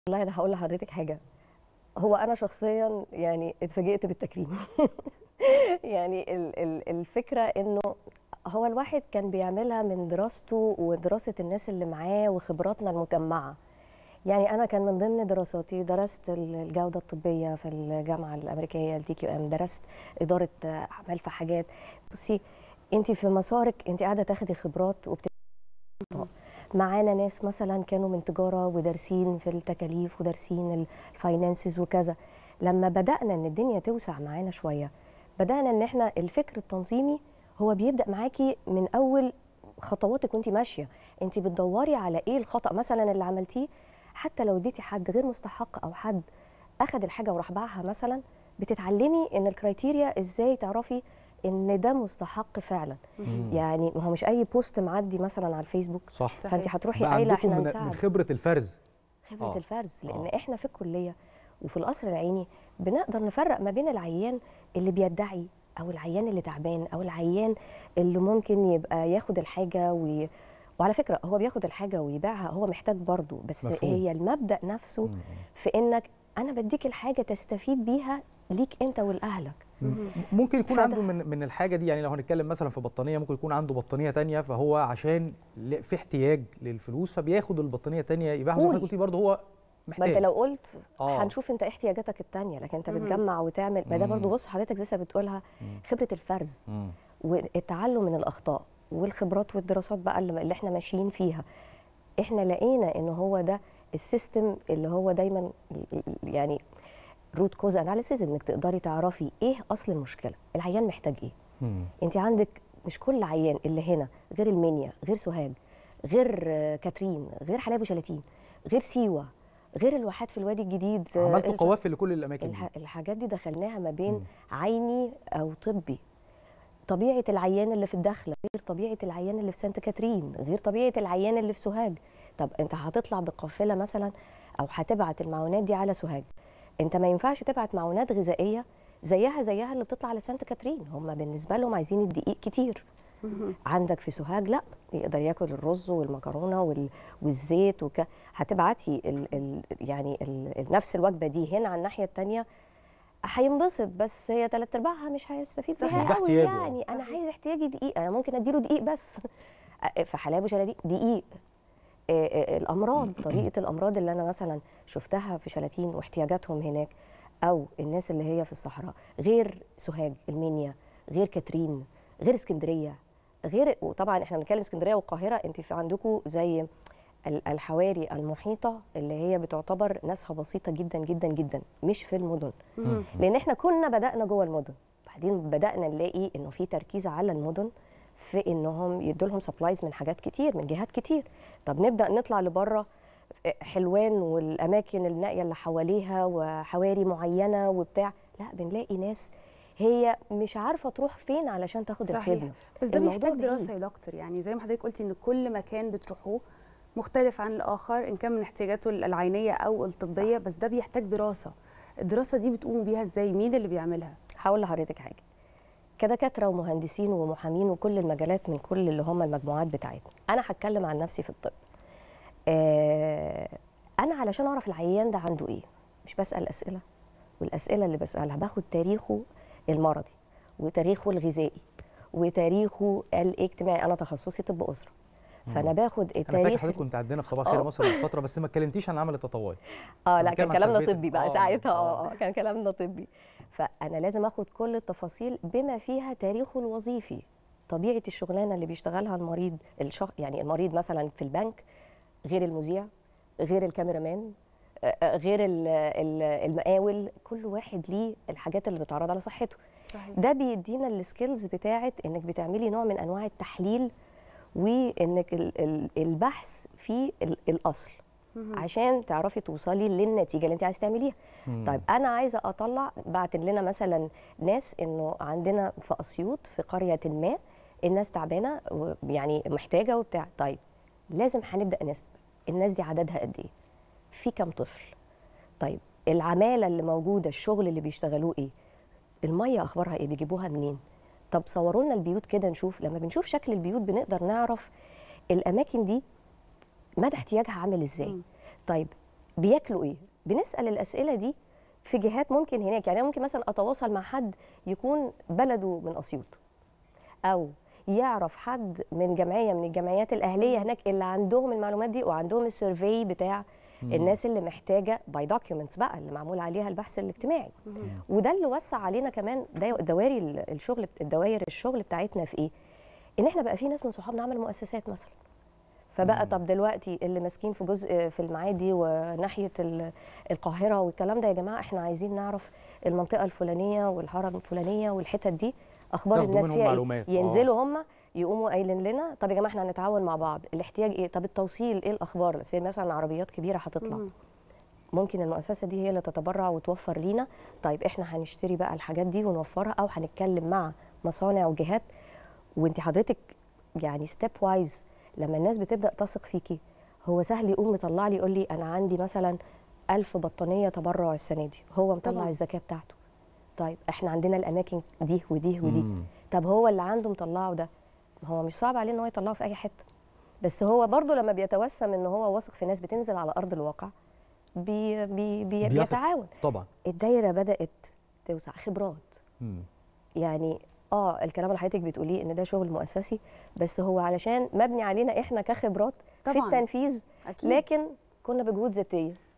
والله انا هقول لحضرتك حاجه هو انا شخصيا يعني اتفاجئت بالتكريم يعني ال- ال- الفكره انه هو الواحد كان بيعملها من دراسته ودراسه الناس اللي معاه وخبراتنا المجمعه يعني انا كان من ضمن دراساتي درست الجوده الطبيه في الجامعه الامريكيه الدي كيو ام درست اداره اعمال في حاجات بصي انت في مسارك انت قاعده تاخدي خبرات وبت معانا ناس مثلا كانوا من تجاره ودارسين في التكاليف ودارسين الفاينانسز وكذا لما بدانا ان الدنيا توسع معانا شويه بدانا ان احنا الفكر التنظيمي هو بيبدا معاكي من اول خطواتك وانت ماشيه انت بتدوري على ايه الخطا مثلا اللي عملتيه حتى لو اديتي حد غير مستحق او حد اخذ الحاجه وراح باعها مثلا بتتعلمي ان الكرايتيريا ازاي تعرفي ان ده مستحق فعلا يعني ما هو مش اي بوست معدي مثلا على الفيسبوك صح فانت هتروحي بقى قايله عندكم احنا من, من نساعد خبره الفرز خبره آه. الفرز لان آه. احنا في الكليه وفي القصر العيني بنقدر نفرق ما بين العيان اللي بيدعي او العيان اللي تعبان او العيان اللي ممكن يبقى ياخد الحاجه وي... وعلى فكره هو بياخد الحاجه ويبيعها هو محتاج برضه بس مفهوم. هي المبدا نفسه مم. في انك انا بديك الحاجه تستفيد بيها ليك انت ولاهلك ممكن يكون فده- عنده من من الحاجه دي يعني لو هنتكلم مثلا في بطانيه ممكن يكون عنده بطانيه تانية فهو عشان ل- في احتياج للفلوس فبياخد البطانيه التانية يبيعها زي ما قول. حضرتك قلتي برضه هو ما محتاج انت لو قلت آه. هنشوف انت إيه احتياجاتك التانية لكن انت مهم. بتجمع وتعمل ما ده برضو مم. بص حضرتك لسه بتقولها خبره الفرز مم. والتعلم من الاخطاء والخبرات والدراسات بقى اللي اللي احنا ماشيين فيها احنا لقينا ان هو ده السيستم اللي هو دايما يعني روت كوز اناليسيز انك تقدري تعرفي ايه اصل المشكله العيان محتاج ايه مم. انت عندك مش كل عيان اللي هنا غير المنيا غير سوهاج غير آه، كاترين غير حلايب وشلاتين غير سيوه غير الواحات في الوادي الجديد آه، عملتوا الف- قوافل لكل الاماكن دي الح... الحاجات دي دخلناها ما بين مم. عيني او طبي طبيعه العيان اللي في الداخله غير طبيعه العيان اللي في سانت كاترين غير طبيعه العيان اللي في سوهاج طب انت هتطلع بقافله مثلا او هتبعت المعونات دي على سوهاج انت ما ينفعش تبعت معونات غذائيه زيها زيها اللي بتطلع لسانت كاترين هم بالنسبه لهم عايزين الدقيق كتير عندك في سوهاج لا يقدر ياكل الرز والمكرونه وال... والزيت وك... هتبعتي ال... ال... يعني ال... نفس الوجبه دي هنا على الناحيه الثانيه هينبسط بس هي ثلاث ارباعها مش هيستفيد صحيح. بيها مش ده قوي احتياجه. يعني انا صحيح. عايز احتياجي دقيق انا ممكن اديله دقيق بس في حلاوه شلاتين دقيق آه، آه، الامراض طريقه الامراض اللي انا مثلا شفتها في شلاتين واحتياجاتهم هناك او الناس اللي هي في الصحراء غير سوهاج المنيا غير كاترين غير اسكندريه غير وطبعا احنا بنتكلم اسكندريه والقاهره انت في عندكم زي ال- الحواري المحيطه اللي هي بتعتبر ناسها بسيطه جدا جدا جدا مش في المدن مهم. لان احنا كنا بدانا جوه المدن بعدين بدانا نلاقي انه في تركيز على المدن في انهم يدوا لهم سبلايز من حاجات كتير من جهات كتير طب نبدا نطلع لبره حلوان والاماكن النائيه اللي حواليها وحواري معينه وبتاع لا بنلاقي ناس هي مش عارفه تروح فين علشان تاخد صحيح. الخدمه بس ده الموضوع محتاج دراسه بعيد. يا دكتور يعني زي ما حضرتك قلتي ان كل مكان بتروحوه مختلف عن الاخر ان كان من احتياجاته العينيه او الطبيه بس ده بيحتاج دراسه الدراسه دي بتقوموا بيها ازاي مين اللي بيعملها هقول لحضرتك حاجه كدكاتره ومهندسين ومحامين وكل المجالات من كل اللي هم المجموعات بتاعتنا انا هتكلم عن نفسي في الطب آه انا علشان اعرف العيان ده عنده ايه مش بسال اسئله والاسئله اللي بسالها باخد تاريخه المرضي وتاريخه الغذائي وتاريخه الاجتماعي انا تخصصي طب اسره فانا باخد انا فاكر التاريخ حضرتك كنت عندنا في صباح الخير آه. يا مصر من فتره بس ما اتكلمتيش عن العمل التطوعي اه كنا لا كان بنتكلم عن كلامنا تربية- طبي بقى آه، ساعتها آه. اه آه، كان كلامنا طبي فانا لازم اخد كل التفاصيل بما فيها تاريخه الوظيفي طبيعه الشغلانه اللي بيشتغلها المريض الشخ... يعني المريض مثلا في البنك غير المذيع غير الكاميرامان آه، آه، غير ال- ال- المقاول كل واحد ليه الحاجات اللي بتعرض على صحته صحيح ده بيدينا السكيلز بتاعت انك بتعملي نوع من انواع التحليل وانك ال- ال- البحث في ال- الاصل عشان تعرفي توصلي للنتيجه اللي انت عايز تعمليها مم. طيب انا عايزه اطلع بعت لنا مثلا ناس انه عندنا في اسيوط في قريه ما الناس تعبانه و- يعني محتاجه وبتاع طيب لازم هنبدا نسال الناس دي عددها قد ايه في كام طفل طيب العماله اللي موجوده الشغل اللي بيشتغلوه ايه الميه اخبارها ايه بيجيبوها منين طب صوروا لنا البيوت كده نشوف لما بنشوف شكل البيوت بنقدر نعرف الاماكن دي مدى احتياجها عامل ازاي مم. طيب بياكلوا ايه بنسال الاسئله دي في جهات ممكن هناك يعني أنا ممكن مثلا اتواصل مع حد يكون بلده من اسيوط او يعرف حد من جمعيه من الجمعيات الاهليه هناك اللي عندهم المعلومات دي وعندهم السيرفي بتاع الناس اللي محتاجه باي دوكيومنتس بقى اللي معمول عليها البحث الاجتماعي وده اللي وسع علينا كمان دا- دواري ال- الشغل الدوائر الشغل بتاعتنا في ايه ان احنا بقى في ناس من صحابنا عملوا مؤسسات مثلا فبقى طب دلوقتي اللي ماسكين في جزء في المعادي وناحيه ال- القاهره والكلام ده يا جماعه احنا عايزين نعرف المنطقه الفلانيه والهرم الفلانيه والحتت دي اخبار تاخدوا الناس منهم فيها معلومات، إيه؟ آه. ينزلوا هم يقوموا قايلين لنا طب يا جماعه احنا هنتعاون مع بعض الاحتياج ايه طب التوصيل ايه الاخبار بس مثلا عربيات كبيره هتطلع مم. ممكن المؤسسه دي هي اللي تتبرع وتوفر لينا طيب احنا هنشتري بقى الحاجات دي ونوفرها او هنتكلم مع مصانع وجهات وانت حضرتك يعني ستيب وايز لما الناس بتبدا تثق فيكي هو سهل يقوم يطلع لي يقول لي انا عندي مثلا ألف بطانيه تبرع السنه دي هو مطلع طبعاً. الزكاه بتاعته طيب احنا عندنا الاماكن دي ودي ودي مم. طب هو اللي عنده مطلعه ده هو مش صعب عليه ان هو يطلعه في اي حته بس هو برضه لما بيتوسم ان هو واثق في ناس بتنزل على ارض الواقع بي بي بي بيثق. بيتعاون طبعا الدايره بدات توسع خبرات مم. يعني اه الكلام اللي حضرتك بتقوليه ان ده شغل مؤسسي بس هو علشان مبني علينا احنا كخبرات في طبعاً. التنفيذ اكيد لكن كنا بجهود ذاتيه